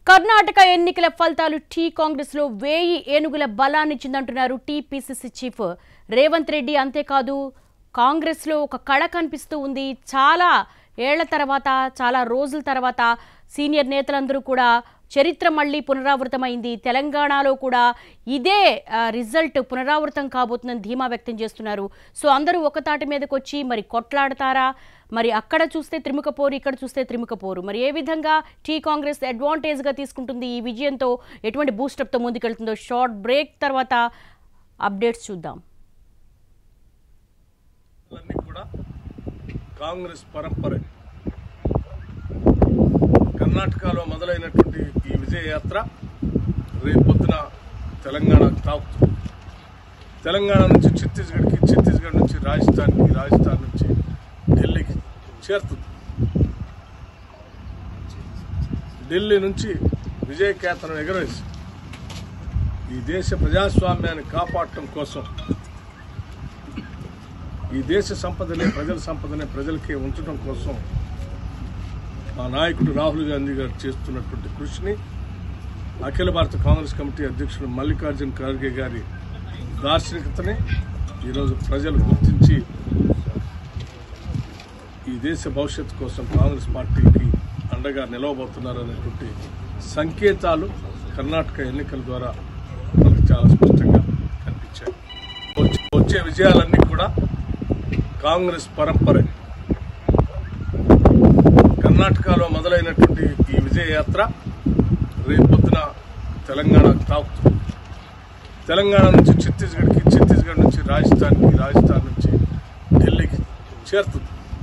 కర్ణాటక ఎన్నికల ఫలితాలు టీ కాంగ్రెస్ లో వేయి ఏనుగుల బలాన్నిచ్చిందంటున్నారు టీపీసీసీ చీఫ్ రేవంత్ రెడ్డి అంతేకాదు కాంగ్రెస్ లో ఒక కళ కనిపిస్తూ ఉంది చాలా ఏళ్ల తర్వాత చాలా రోజుల తర్వాత సీనియర్ నేతలందరూ కూడా చరిత్ర మళ్ళీ పునరావృతమైంది తెలంగాణలో కూడా ఇదే ఆ, రిజల్ట్ పునరావృతం కాబోతుందని ధీమా వ్యక్తం చేస్తున్నారు సో అందరూ ఒక తాటి మీదకి వచ్చి మరి కొట్లాడతారా మరి అక్కడ చూస్తే త్రిముఖ పోరు ఇక్కడ చూస్తే త్రిముఖ పోరు మరి ఏ విధంగా టీ కాంగ్రెస్ అడ్వాంటేజ్గా తీసుకుంటుంది ఈ విజయంతో ఎటువంటి బూస్టప్తో ముందుకెళ్తుందో షార్ట్ బ్రేక్ తర్వాత అప్డేట్స్ చూద్దాం అన్నీ కూడా కాంగ్రెస్ పరంపరే కర్ణాటకలో మొదలైనటువంటి ఈ విజయ యాత్ర రేపొద్దున తెలంగాణకు తాకుతుంది తెలంగాణ నుంచి ఛత్తీస్గఢ్కి ఛత్తీస్గఢ్ నుంచి రాజస్థాన్కి రాజస్థాన్ నుంచి ఢిల్లీకి చేరుతుంది ఢిల్లీ నుంచి విజయ కేతనం ఎగరవేసి ఈ దేశ ప్రజాస్వామ్యాన్ని కాపాడటం కోసం ఈ దేశ సంపదనే ప్రజల సంపదనే ప్రజలకే ఉంచడం కోసం మా నాయకుడు రాహుల్ గాంధీ గారు చేస్తున్నటువంటి కృషిని అఖిల భారత కాంగ్రెస్ కమిటీ అధ్యక్షుడు మల్లికార్జున్ ఖర్గే గారి దార్శనికతని ఈరోజు ప్రజలు గుర్తించి ఈ దేశ భవిష్యత్తు కోసం కాంగ్రెస్ పార్టీకి అండగా నిలవబోతున్నారనేటువంటి సంకేతాలు కర్ణాటక ఎన్నికల ద్వారా మనకు చాలా స్పష్టంగా కనిపించాయి వచ్చే- వచ్చే విజయాలన్నీ కూడా కాంగ్రెస్ పరంపరే కర్ణాటకలో మొదలైనటువంటి ఈ విజయ యాత్ర రేపొద్దున తెలంగాణకు తాకుతుంది తెలంగాణ నుంచి ఛత్తీస్గఢ్కి ఛత్తీస్గఢ్ నుంచి రాజస్థాన్కి రాజస్థాన్ నుంచి ఢిల్లీకి చేరుతుంది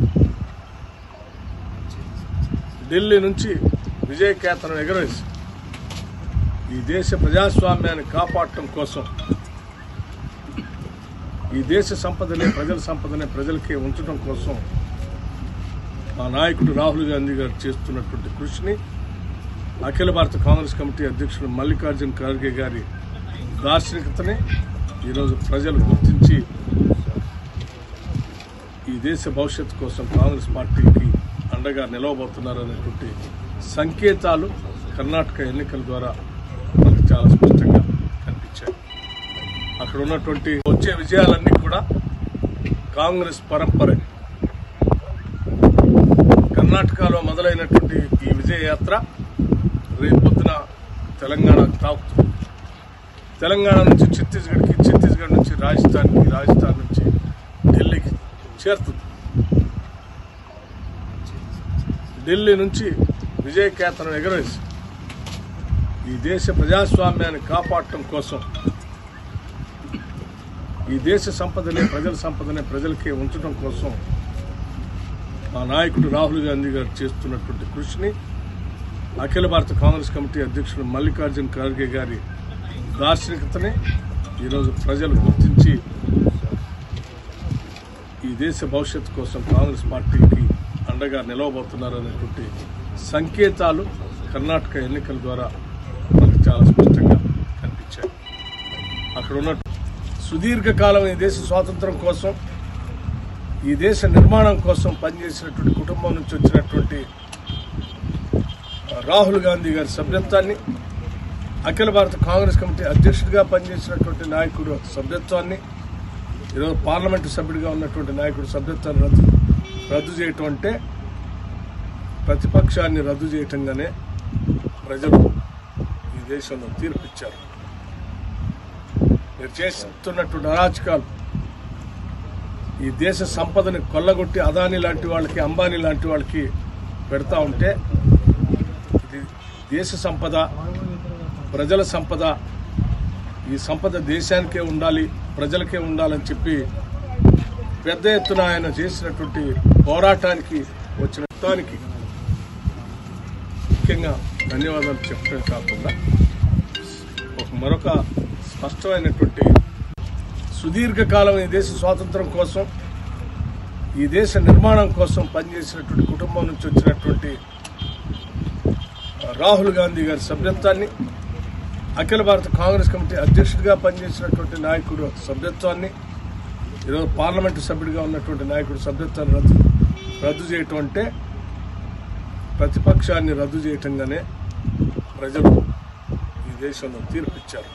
ఢిల్లీ నుంచి విజయ కేతనం ఎగరవేసి ఈ దేశ ప్రజాస్వామ్యాన్ని కాపాడటం కోసం ఈ దేశ సంపదనే ప్రజల సంపదనే ప్రజలకే ఉంచడం కోసం మా నాయకుడు రాహుల్ గాంధీ గారు చేస్తున్నటువంటి కృషిని అఖిల భారత కాంగ్రెస్ కమిటీ అధ్యక్షుడు మల్లికార్జున్ ఖర్గే గారి దార్శనికతని ఈరోజు ప్రజలు గుర్తించి ఈ దేశ భవిష్యత్తు కోసం కాంగ్రెస్ పార్టీకి అండగా నిలవబోతున్నారనేటువంటి సంకేతాలు కర్ణాటక ఎన్నికల ద్వారా మనకు చాలా స్పష్టంగా కనిపించాయి అక్కడ ఉన్నటువంటి వచ్చే విజయాలన్నీ కూడా కాంగ్రెస్ పరంపరే కర్ణాటకలో మొదలైనటువంటి ఈ విజయ యాత్ర రేపొద్దున తెలంగాణకు తాకుతుంది తెలంగాణ నుంచి ఛత్తీస్గఢ్కి ఛత్తీస్గఢ్ నుంచి రాజస్థాన్కి రాజస్థాన్ నుంచి ఢిల్లీకి చేరుతుంది ఢిల్లీ నుంచి విజయ కేతనం ఎగరవేసి ఈ దేశ ప్రజాస్వామ్యాన్ని కాపాడటం కోసం ఈ దేశ సంపదనే ప్రజల సంపదనే ప్రజలకే ఉంచడం కోసం మా నాయకుడు రాహుల్ గాంధీ గారు చేస్తున్నటువంటి కృషిని అఖిల భారత కాంగ్రెస్ కమిటీ అధ్యక్షుడు మల్లికార్జున్ ఖర్గే గారి దార్శనికతని ఈరోజు ప్రజలు గుర్తించి ఈ దేశ భవిష్యత్తు కోసం కాంగ్రెస్ పార్టీకి అండగా నిలవబోతున్నారనేటువంటి సంకేతాలు కర్ణాటక ఎన్నికల ద్వారా మనకు చాలా స్పష్టంగా కనిపించాయి అక్కడ ఉన్న సుదీర్ఘకాలం ఈ దేశ స్వాతంత్రం కోసం ఈ దేశ నిర్మాణం కోసం పనిచేసినటువంటి కుటుంబం నుంచి వచ్చినటువంటి రాహుల్ గాంధీ గారి సభ్యత్వాన్ని అఖిల భారత కాంగ్రెస్ కమిటీ అధ్యక్షుడిగా పనిచేసినటువంటి నాయకుడు సభ్యత్వాన్ని ఈరోజు పార్లమెంటు సభ్యుడిగా ఉన్నటువంటి నాయకుడు సభ్యత్వాన్ని రద్దు రద్దు చేయటం అంటే ప్రతిపక్షాన్ని రద్దు చేయటంగానే ప్రజలు ఈ దేశంలో తీర్పిచ్చారు మీరు చేస్తున్నటువంటి అరాచకాలు ఈ దేశ సంపదని కొల్లగొట్టి అదాని లాంటి వాళ్ళకి అంబానీ లాంటి వాళ్ళకి పెడతా ఉంటే ఇది దేశ సంపద ప్రజల సంపద ఈ సంపద దేశానికే ఉండాలి ప్రజలకే ఉండాలని చెప్పి పెద్ద ఎత్తున ఆయన చేసినటువంటి పోరాటానికి వచ్చిన మొత్తానికి ముఖ్యంగా ధన్యవాదాలు చెప్పడం కాకుండా ఒక మరొక స్పష్టమైనటువంటి సుదీర్ఘకాలం ఈ దేశ స్వాతంత్రం కోసం ఈ దేశ నిర్మాణం కోసం పనిచేసినటువంటి కుటుంబం నుంచి వచ్చినటువంటి రాహుల్ గాంధీ గారి సభ్యత్వాన్ని అఖిల భారత కాంగ్రెస్ కమిటీ అధ్యక్షుడిగా పనిచేసినటువంటి నాయకుడు సభ్యత్వాన్ని ఈరోజు పార్లమెంటు సభ్యుడిగా ఉన్నటువంటి నాయకుడు సభ్యత్వాన్ని రద్దు రద్దు చేయటం అంటే ప్రతిపక్షాన్ని రద్దు చేయటంగానే ప్రజలు ఈ దేశంలో తీర్పిచ్చారు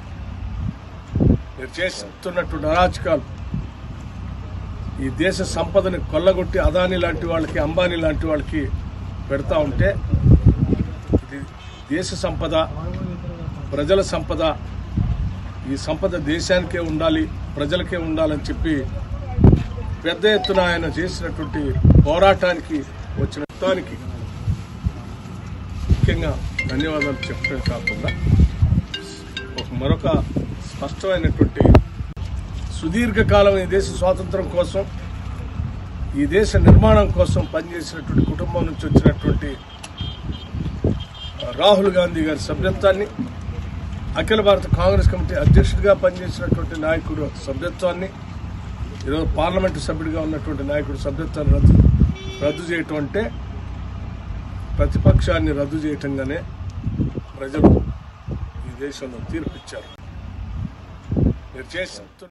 మీరు చేస్తున్నటువంటి అరాచకాలు ఈ దేశ సంపదని కొల్లగొట్టి అదాని లాంటి వాళ్ళకి అంబానీ లాంటి వాళ్ళకి పెడతా ఉంటే ఇది దేశ సంపద ప్రజల సంపద ఈ సంపద దేశానికే ఉండాలి ప్రజలకే ఉండాలని చెప్పి పెద్ద ఎత్తున ఆయన చేసినటువంటి పోరాటానికి వచ్చిన మొత్తానికి ముఖ్యంగా ధన్యవాదాలు చెప్పడం కాకుండా ఒక మరొక స్పష్టమైనటువంటి సుదీర్ఘకాలం ఈ దేశ స్వాతంత్రం కోసం ఈ దేశ నిర్మాణం కోసం పనిచేసినటువంటి కుటుంబం నుంచి వచ్చినటువంటి రాహుల్ గాంధీ గారి సభ్యత్వాన్ని అఖిల భారత కాంగ్రెస్ కమిటీ అధ్యక్షుడిగా పనిచేసినటువంటి నాయకుడు సభ్యత్వాన్ని ఈరోజు పార్లమెంటు సభ్యుడిగా ఉన్నటువంటి నాయకుడు సభ్యత్వాన్ని రద్దు రద్దు చేయటం అంటే ప్రతిపక్షాన్ని రద్దు చేయటంగానే ప్రజలు ఈ దేశంలో తీర్పిచ్చారు మీరు చేస్తున్న